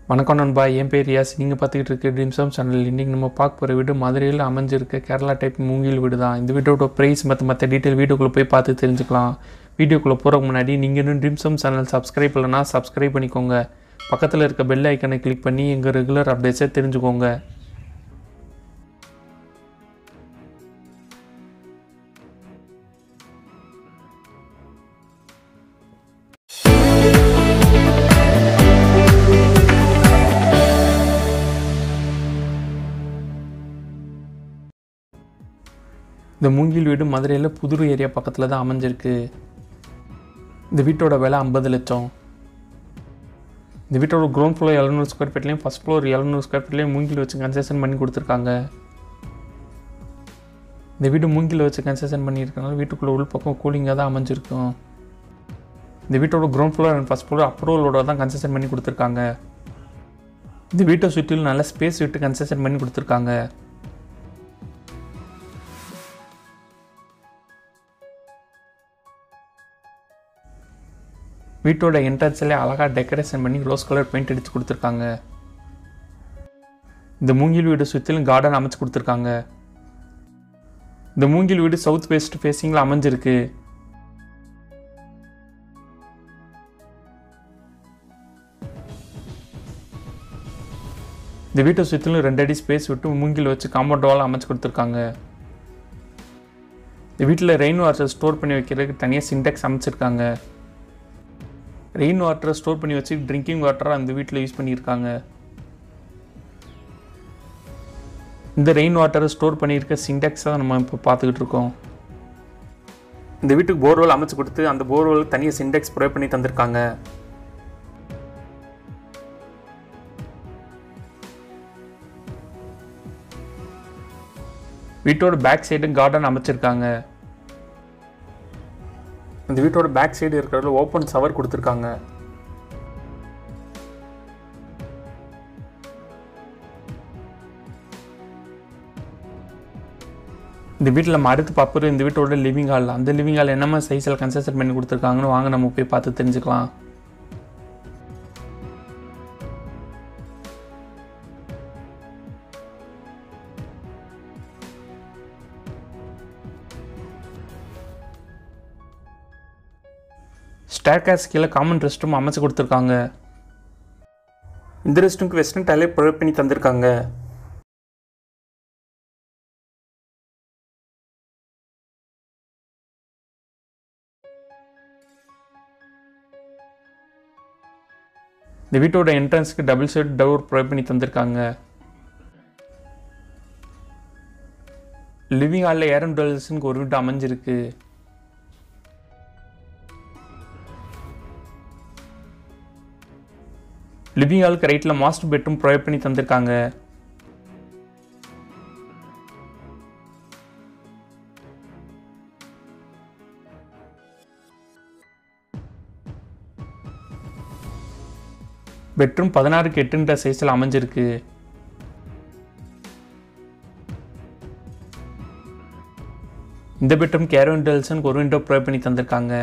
வணக்கம் நண்பா என் பேர் யாஸ் நீங்கள் பார்த்துக்கிட்டு இருக்க ட்ரீம்ஸ் ஆஃப் சேனல் இன்றைக்கி நம்ம பார்க்க போகிற வீடு மதுரையில் அமைஞ்சிருக்க கேரளா டைப் மூங்கில் வீடு தான் இந்த வீட்டோட ப்ரைஸ் மற்ற மற்ற டீட்டெயில் வீடியோக்குள்ளே போய் பார்த்து தெரிஞ்சுக்கலாம் வீடியோக்குள்ளே போகிறதுக்கு முன்னாடி நீங்கள் இன்னும் ட்ரீம்ஸ் ஆஃப் சேனல் சப்ஸ்கிரைப் இல்லைனா சப்ஸ்கிரைப் பண்ணிக்கோங்க பக்கத்தில் இருக்க பெல் ஐக்கனை கிளிக் பண்ணி எங்கள் ரெகுலர் அப்டேட்ஸை தெரிஞ்சுக்கோங்க இந்த மூங்கில் வீடு மதுரையில் புதூர் ஏரியா பக்கத்தில் தான் அமைஞ்சிருக்கு இந்த வீட்டோட விலை ஐம்பது லட்சம் இந்த வீட்டோட கிரவுண்ட் ஃப்ளோர் எழுநூறு ஸ்கொயர் ஃபீட்லேயும் ஃபஸ்ட் ஃப்ளோர் எழுநூறு ஸ்கொயர் ஃபீட்லேயும் மூங்கில் வச்சு கன்செஷன் பண்ணி கொடுத்துருக்காங்க இந்த வீடு மூங்கில் வச்சு கன்செஷன் பண்ணியிருக்கனால வீட்டுக்குள்ளே உள் பக்கம் கூலிங்காக தான் அமைஞ்சிருக்கும் இந்த வீட்டோட ground floor and first floor அப்ரூவலோட தான் கன்செஷன் பண்ணி கொடுத்துருக்காங்க இந்த வீட்டை சுற்றிலும் நல்ல ஸ்பேஸ் விட்டு கன்செஷன் பண்ணி கொடுத்துருக்காங்க வீட்டோட என்ட்ரன்ஸ்லேயே அழகாக டெக்கரேஷன் பண்ணி ரோஸ் கலர் பெயிண்ட் அடித்து கொடுத்துருக்காங்க இந்த மூங்கில் வீடு சுற்றிலும் கார்டன் அமைச்சு கொடுத்துருக்காங்க இந்த மூங்கில் வீடு சவுத் வெஸ்ட் ஃபேஸிங்கில் அமைஞ்சிருக்கு இந்த வீட்டை சுற்றிலும் ரெண்டு அடி ஸ்பேஸ் விட்டு மூங்கில் வச்சு காம்பவுண்ட் வால் அமைச்சு கொடுத்துருக்காங்க இந்த வீட்டில் ரெயின் வாட்டர் ஸ்டோர் பண்ணி வைக்கிறதுக்கு தனியாக சின்டெக்ஸ் அமைச்சிருக்காங்க ரெயின் வாட்டரை ஸ்டோர் பண்ணி வச்சு ட்ரிங்கிங் வாட்டரை அந்த வீட்டில் யூஸ் பண்ணியிருக்காங்க இந்த ரெயின் வாட்டரை ஸ்டோர் பண்ணியிருக்க சின்டெக்ஸை தான் நம்ம இப்போ பார்த்துக்கிட்டு இருக்கோம் இந்த வீட்டுக்கு போர்வெல் அமைச்சு கொடுத்து அந்த போர்வெல் தனியாக சின்டெக்ஸ் ப்ரொவைட் பண்ணி தந்திருக்காங்க வீட்டோட பேக் சைடு கார்டன் அமைச்சிருக்காங்க இந்த வீட்டோட பேக் சைடு இருக்கிறதுல ஓப்பன் சவர் கொடுத்துருக்காங்க இந்த வீட்டில் நம்ம அடுத்து பார்ப்பது இந்த வீட்டோட லிவிங் ஹால் அந்த லிவிங் ஹால் என்னமா சைஸில் கன்ஸ்ட்ரக்ஷன் பண்ணி கொடுத்துருக்காங்கன்னு வாங்க நம்ம போய் பார்த்து தெரிஞ்சுக்கலாம் ஸ்டேர்கேஸ் கீழே காமன் ரெஸ்ட் ரூம் அமைச்சு கொடுத்துருக்காங்க இந்த ரெஸ்ட் ரூம்க்கு வெஸ்டர்ன் டைலே ப்ரொவைட் பண்ணி தந்திருக்காங்க இந்த வீட்டோட என்ட்ரன்ஸ்க்கு டபுள் சைடு டோர் ப்ரொவைட் பண்ணி தந்திருக்காங்க லிவிங் ஹாலில் ஏரன் டுவெல்ஸுக்கு ஒரு வீட்டு அமைஞ்சிருக்கு லிவிங் ஹாலுக்கு ரைட்டில் மாஸ்டர் பெட்ரூம் ப்ரொவைட் பண்ணி தந்திருக்காங்க பெட்ரூம் பதினாறுக்கு எட்டுன்ற சைஸில் அமைஞ்சிருக்கு இந்த பெட்ரூம் கேரோ இன்டெல்சனுக்கு ஒரு விண்டோ ப்ரொவைட் பண்ணி தந்திருக்காங்க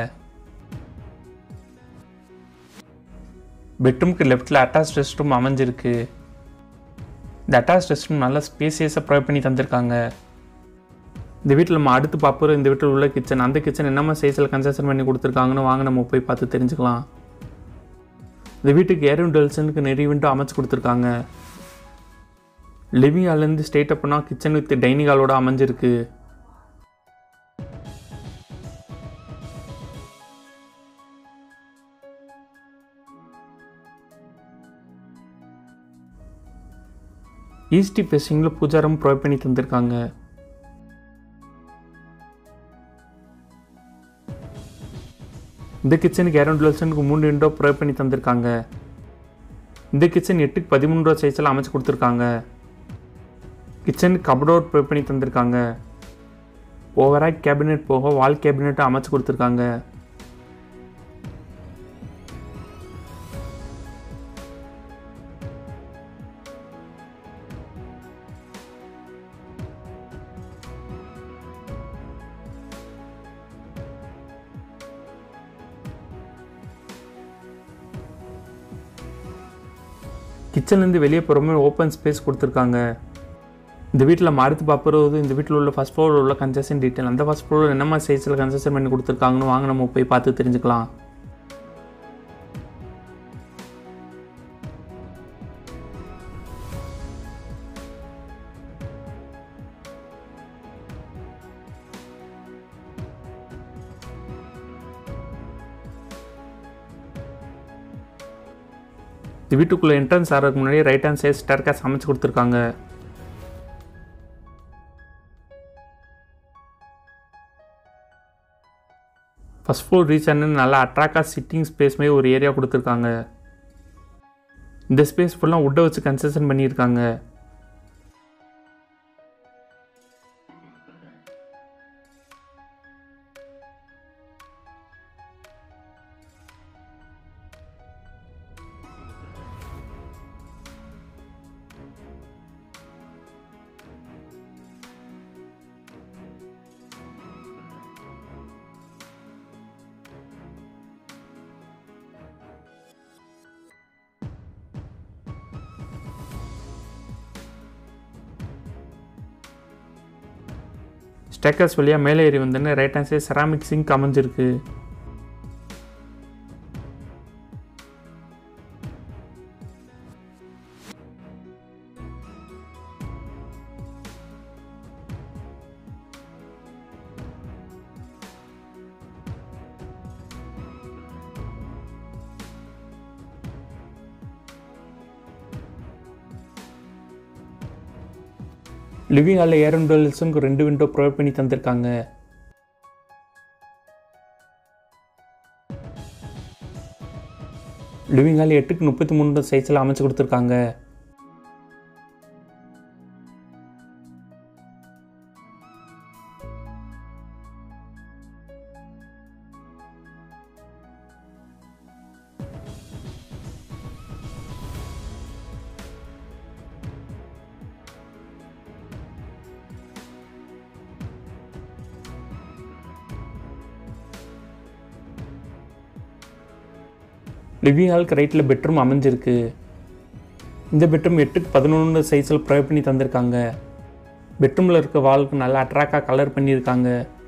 பெட்ரூம்க்கு லெஃப்ட்டில் அட்டாச் ரெஸ்ட் ரூம் அமைஞ்சிருக்கு இந்த அட்டாச் ரெஸ்ட் ரூம் நல்ல ஸ்பேசியஸாக ப்ரொவைட் பண்ணி தந்திருக்காங்க இந்த வீட்டில் நம்ம அடுத்து பார்ப்போம் இந்த வீட்டில் உள்ள கிச்சன் அந்த கிச்சன் என்னமா சைஸில் கன்ஸ்ட்ரக்ஷன் பண்ணி கொடுத்துருக்காங்கன்னு வாங்க நம்ம போய் பார்த்து தெரிஞ்சுக்கலாம் இந்த வீட்டுக்கு ஏர் விண்டோல்ஸனுக்கு நிறைய விண்டோ அமைச்சு கொடுத்துருக்காங்க லிவிங் ஹால்லேருந்து ஸ்டேட் அப்னா கிச்சன் வித் டைனிங் ஹாலோட அமைஞ்சிருக்கு ஈஸ்டி ஃபேஸிங்கில் பூஜாரம் ப்ரொவைட் பண்ணி தந்திருக்காங்க இந்த கிச்சனுக்கு இரண்டு லட்சனுக்கு மூணு விண்டோ ப்ரொவைட் பண்ணி தந்திருக்காங்க இந்த கிச்சன் எட்டுக்கு பதிமூணு ரூபா சைஸில் அமைச்சு கொடுத்துருக்காங்க கிச்சனுக்கு கபடோர் ப்ரொவைட் பண்ணி தந்திருக்காங்க ஓவராக கேபினெட் போக வால் கேபினெட்டும் அமைச்சு கொடுத்துருக்காங்க கிச்சன்லேருந்து வெளியே போகிற மாதிரி ஓப்பன் ஸ்பேஸ் கொடுத்துருக்காங்க இந்த வீட்டில் நம்ம அடுத்து பார்ப்பறது இந்த வீட்டில் உள்ள ஃபஸ்ட் ஃப்ளோரில் உள்ள கன்செஷன் டீட்டெயில் அந்த ஃபஸ்ட் ஃப்ளோரில் என்ன மாதிரி சைஸில் கன்செஷன் பண்ணி கொடுத்துருக்காங்கன்னு வாங்க நம்ம போய் பார்த்து தெரிஞ்சுக்கலாம் இந்த வீட்டுக்குள்ளே என்ட்ரன்ஸ் ஆகிறதுக்கு முன்னாடி ரைட் ஹேண்ட் சைட் ஸ்டேர்காஸ் அமைச்சு கொடுத்துருக்காங்க ஃபஸ்ட் ஃப்ளோர் ரீச் ஆனு நல்லா அட்ராக்டாக சிட்டிங் ஸ்பேஸ் மாதிரி ஒரு ஏரியா கொடுத்துருக்காங்க இந்த ஸ்பேஸ் ஃபுல்லாக உட்டை வச்சு கன்ஸ்ட்ரக்ஷன் பண்ணியிருக்காங்க ஸ்டேக்கர்ஸ் வழியாக மேலே ஏறி வந்தோன்னே right hand side ceramic sink அமைஞ்சிருக்கு லிவிங் ஹாலில் ஏர் அண்ட் டோல்ஸுக்கு ரெண்டு விண்டோ ப்ரொவைட் பண்ணி தந்திருக்காங்க லிவிங் ஹால் எட்டுக்கு முப்பத்தி மூணு சைஸில் அமைச்சு கொடுத்துருக்காங்க லிவிங் ஹாலுக்கு ரைட்டில் பெட்ரூம் அமைஞ்சிருக்கு இந்த பெட்ரூம் எட்டுக்கு பதினொன்று சைஸில் ப்ரொவைட் பண்ணி தந்திருக்காங்க பெட்ரூமில் இருக்க வாலுக்கு நல்லா அட்ராக்டாக கலர் பண்ணியிருக்காங்க